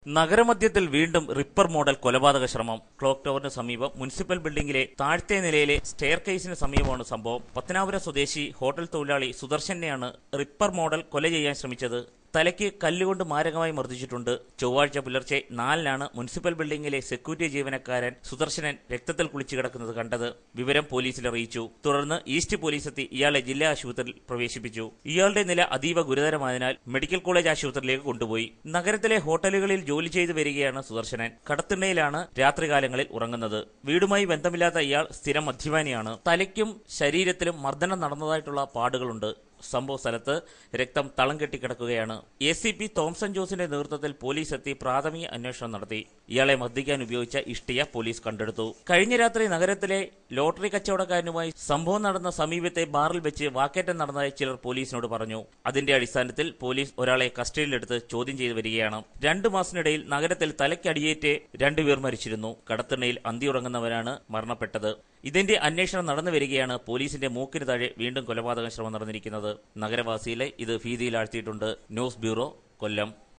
നഗരമധ്യത്തിൽ വീണ്ടും ripper model കൊലപാതക ശ്രമം ക്ലോക്ക് ടവറിന് സമീപം മുനിസിപ്പൽ ബിൽഡിംഗിലെ താഴത്തെ നിലയിലെ സ്റ്റെയർ കേസിന് സമീപമാണ് സംഭവം പത്തനാപുരം സ്വദേശി ഹോട്ടൽ തൊഴിലാളി സുദർശനെയാണ് റിപ്പർ മോഡൽ കൊല ചെയ്യാൻ ശ്രമിച്ചത് തലയ്ക്ക് കല്ലുകൊണ്ട് മാരകമായി മർദ്ദിച്ചിട്ടുണ്ട് ചൊവ്വാഴ്ച പുലർച്ചെ നാലിനാണ് മുനിസിപ്പൽ ബിൽഡിംഗിലെ സെക്യൂരിറ്റി ജീവനക്കാരൻ സുദർശനൻ രക്തത്തിൽ കുളിച്ചു കിടക്കുന്നത് കണ്ടത് വിവരം പോലീസിൽ അറിയിച്ചു തുടർന്ന് ഈസ്റ്റ് പോലീസ് എത്തി ഇയാളെ ജില്ലാ ആശുപത്രിയിൽ പ്രവേശിപ്പിച്ചു ഇയാളുടെ നില അതീവ ഗുരുതരമായതിനാൽ മെഡിക്കൽ കോളേജ് ആശുപത്രിയിലേക്ക് കൊണ്ടുപോയി നഗരത്തിലെ ഹോട്ടലുകളിൽ ജോലി ചെയ്തു വരികയാണ് സുദർശനൻ കടത്തിണ്ണയിലാണ് രാത്രികാലങ്ങളിൽ ഉറങ്ങുന്നത് വീടുമായി ബന്ധമില്ലാത്ത ഇയാൾ സ്ഥിരം മദ്യപാനിയാണ് തലയ്ക്കും ശരീരത്തിലും മർദ്ദനം നടന്നതായിട്ടുള്ള പാടുകളുണ്ട് സംഭവ സ്ഥലത്ത് രക്തം തളം കെട്ടിക്കിടക്കുകയാണ് എ സി പി തോംസൺ ജോസിന്റെ നേതൃത്വത്തിൽ പോലീസ് എത്തി പ്രാഥമിക അന്വേഷണം നടത്തി ഇയാളെ മർദ്ദിക്കാൻ ഉപയോഗിച്ച ഇഷ്ടിയ പോലീസ് കണ്ടെടുത്തു കഴിഞ്ഞ രാത്രി നഗരത്തിലെ ലോട്ടറി കച്ചവടക്കാരനുമായി സംഭവം നടന്ന സമീപത്തെ ബാറിൽ വെച്ച് വാക്കേറ്റം നടന്നതായി ചിലർ പോലീസിനോട് പറഞ്ഞു അതിന്റെ അടിസ്ഥാനത്തിൽ പോലീസ് ഒരാളെ കസ്റ്റഡിയിലെടുത്ത് ചോദ്യം ചെയ്തു വരികയാണ് രണ്ടു മാസത്തിനിടയിൽ നഗരത്തിൽ തലയ്ക്കടിയേറ്റ് രണ്ടുപേർ മരിച്ചിരുന്നു കടത്തിണ്ണയിൽ അന്തിയുറങ്ങുന്നവരാണ് മരണപ്പെട്ടത് ഇതിന്റെ അന്വേഷണം നടന്നു വരികയാണ് പോലീസിന്റെ മൂക്കിന് താഴെ വീണ്ടും കൊലപാതക ശ്രമം നടന്നിരിക്കുന്നത് നഗരവാസികളെ ഇത് ഭീതിയിലാഴ്ത്തിയിട്ടുണ്ട് ന്യൂസ് ബ്യൂറോ കൊല്ലം